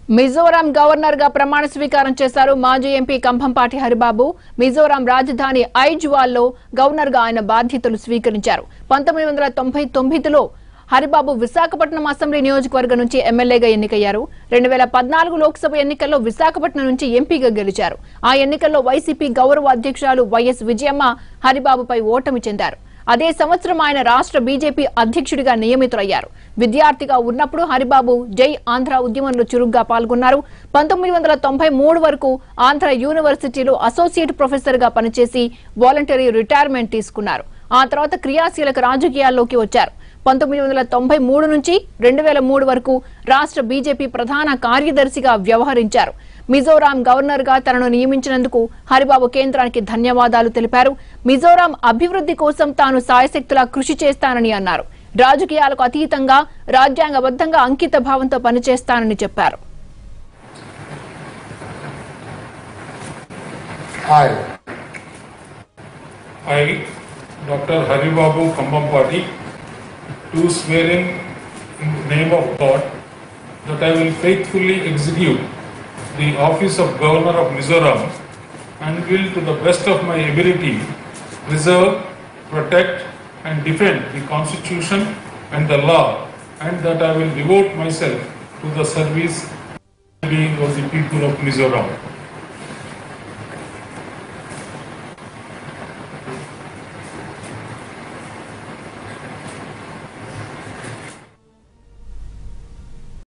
Mizoram governor గా ప్రమాణ స్వీకారం చేశారు మాజీ ఎంపీ కంభంపాటి హరిబాబు మిజోరాం రాజధాని ఐజ్వాల్లో గవర్నర్ గా ఆయన బాధ్యతలు స్వీకరించారు పంతొమ్మిది వందల తొంభై తొమ్మిదిలో హరిబాబు విశాఖపట్నం అసెంబ్లీ నియోజకవర్గం నుంచి ఎమ్మెల్యేగా ఎన్నికయ్యారు రెండు వేల పద్నాలుగు లోక్సభ ఎన్నికల్లో విశాఖపట్నం నుంచి ఎంపీగా గెలిచారు ఆ ఎన్నికల్లో వైసీపీ గౌరవ అధ్యక్షురాలు వైఎస్ విజయమ్మ హరిబాబుపై ఓటమి చెందారు అదే సంవత్సరం ఆయన రాష్ట్ర బీజేపీ అధ్యక్షుడిగా నియమితులయ్యారు విద్యార్థిగా ఉన్నప్పుడు హరిబాబు జై ఆంధ్ర ఉద్యమంలో చురుగ్గా పాల్గొన్నారు పంతొమ్మిది వందల తొంభై మూడు వరకు ఆంధ్ర యూనివర్సిటీలో అసోసియేట్ ప్రొఫెసర్ గా పనిచేసి వాలంటరీ రిటైర్మెంట్ తీసుకున్నారు ఆ తర్వాత క్రియాశీలక రాజకీయాల్లోకి వచ్చారు పంతొమ్మిది వందల తొంభై మూడు నుంచి రెండు వేల మూడు వరకు రాష్ట్ర బీజేపీ ప్రధాన కార్యదర్శిగా వ్యవహరించారు మిజోరాం గవర్నర్ గా తనను నియమించినందుకు హరిబాబు కేంద్రానికి ధన్యవాదాలు తెలిపారు మిజోరాం అభివృద్ధి కోసం తాను సాయశక్తులా కృషి చేస్తానని అన్నారు రాజకీయాలకు అతీతంగా రాజ్యాంగబద్ధంగా అంకిత భావంతో పనిచేస్తానని చెప్పారు Hi, I, Dr. Haribabu Kambampati, do swear in, in the name of God that I will faithfully execute the office of Governor of Mizoram and will to the best of my ability preserve, protect and defend the Constitution and the law and that I will devote myself to the service of the people of Mizoram.